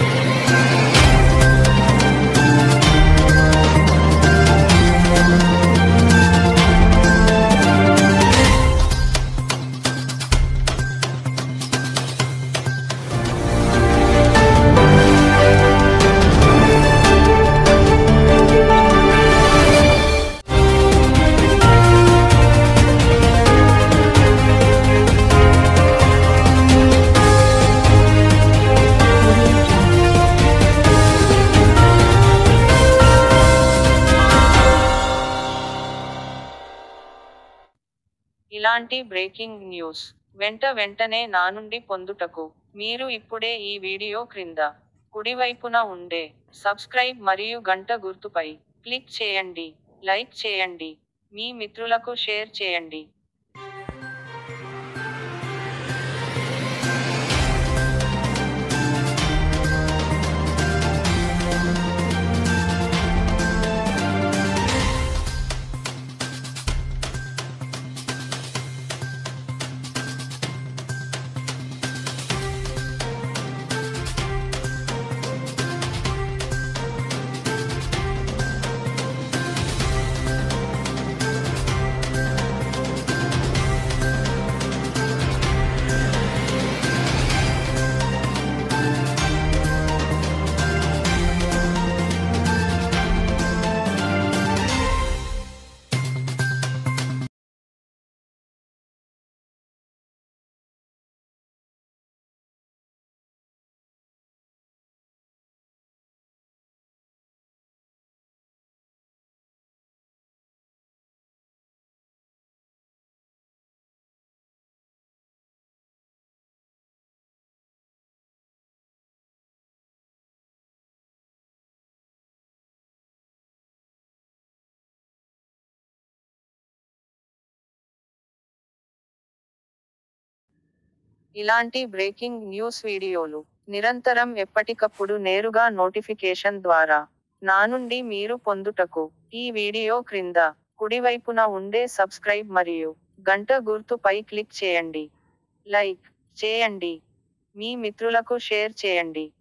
ఇలాంటి breaking news వెంట వెంటనే నా నుండి పొందుటకు మీరు ఇప్పుడే ఈ వీడియో క్రింద కుడివైపున ఉండే సబ్స్క్రైబ్ మరియు గంట గుర్తుపై క్లిక్ చేయండి లైక్ చేయండి మీ మిత్రులకు షేర్ చేయండి ఇలాంటి బ్రేకింగ్ న్యూస్ వీడియోలు నిరంతరం ఎప్పటికప్పుడు నేరుగా నోటిఫికేషన్ ద్వారా నా నుండి మీరు పొందుటకు ఈ వీడియో క్రింద కుడివైపున ఉండే సబ్స్క్రైబ్ మరియు గంట గుర్తుపై క్లిక్ చేయండి లైక్ చేయండి మీ మిత్రులకు షేర్ చేయండి